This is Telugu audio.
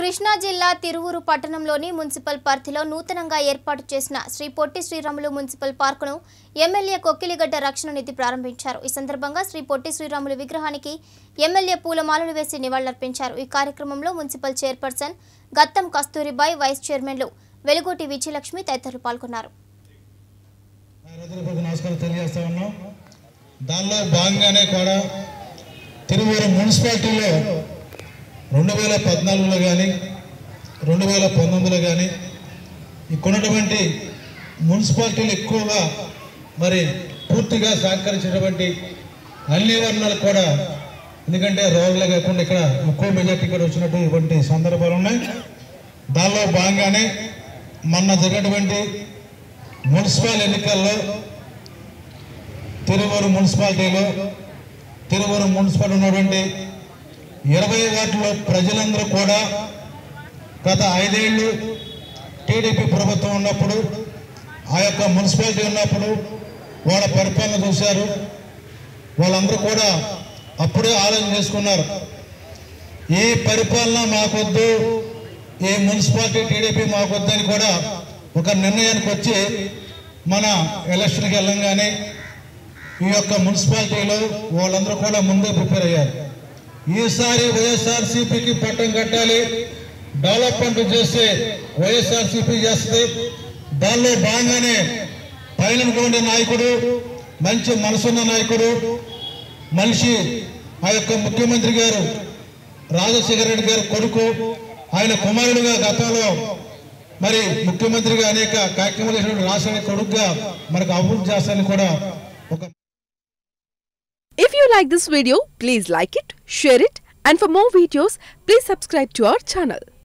కృష్ణా జిల్లా తిరువూరు పట్టణంలోని మున్సిపల్ పరిధిలో నూతనంగా ఏర్పాటు చేసిన శ్రీ పొట్టి శ్రీరాములు మున్సిపల్ పార్కును ఎమ్మెల్యే కొక్కిలిగడ్డ రక్షణ నిధి ప్రారంభించారు ఈ సందర్భంగా శ్రీ పొట్టి శ్రీరాములు విగ్రహానికి ఎమ్మెల్యే పూలమాలలు వేసి నివాళులర్పించారు ఈ కార్యక్రమంలో municipal chairperson Gattam Kasturibai vice చైర్మన్లు వెలుగోటి విజయలక్ష్మి తదితరులు పాల్గొన్నారు రైతులకు నమస్కారం తెలియజేస్తా ఉన్నాం దానిలో భాగంగానే కూడా తిరువూరు మున్సిపాలిటీలో రెండు వేల పద్నాలుగులో కానీ రెండు వేల పంతొమ్మిదిలో కానీ ఇక్కడ ఉన్నటువంటి మున్సిపాలిటీలు ఎక్కువగా మరి పూర్తిగా సహకరించినటువంటి అన్ని వర్ణాలు కూడా ఎందుకంటే రోడ్లే కాకుండా ఇక్కడ ఎక్కువ మెజార్టీ కూడా వచ్చినటువంటి సందర్భాలు ఉన్నాయి దానిలో భాగంగానే మొన్న జరిగినటువంటి మున్సిపల్ ఎన్నికల్లో తిరువూరు మున్సిపాలిటీలో తిరువూరు మున్సిపల్ ఉన్నటువంటి ఇరవై వార్డులో ప్రజలందరూ కూడా గత ఐదేళ్లు టీడీపీ ప్రభుత్వం ఉన్నప్పుడు ఆ యొక్క మున్సిపాలిటీ ఉన్నప్పుడు వాళ్ళ పరిపాలన చూశారు వాళ్ళందరూ కూడా అప్పుడే ఆలోచన చేసుకున్నారు ఈ పరిపాలన మాకొద్దు ఈ మున్సిపాలిటీ టీడీపీ మాకొద్దు అని కూడా ఒక నిర్ణయానికి వచ్చి మన ఎలక్షన్కి వెళ్ళంగానే ఈ యొక్క మున్సిపాలిటీలో వాళ్ళందరూ కూడా ముందే ప్రిపేర్ అయ్యారు ఈసారి వైఎస్ఆర్సీపీకి పట్టం కట్టాలి డెవలప్మెంట్ చేస్తే వైఎస్ఆర్సీపీ చేస్తుంది దానిలో భాగంగానే పైన ఉండే నాయకుడు మంచి మనసున్న నాయకుడు మనిషి ఆ యొక్క ముఖ్యమంత్రి గారు రాజశేఖర రెడ్డి గారి కొడుకు ఆయన కుమారుడుగా గతంలో మరి ముఖ్యమంత్రిగా అనేక కార్యక్రమాలు చేసినటువంటి రాష్ట్రానికి కొడుకుగా మనకు అభివృద్ధి చేస్తానని కూడా ఒక If you like this video, please like it, share it, and for more videos, please subscribe to our channel.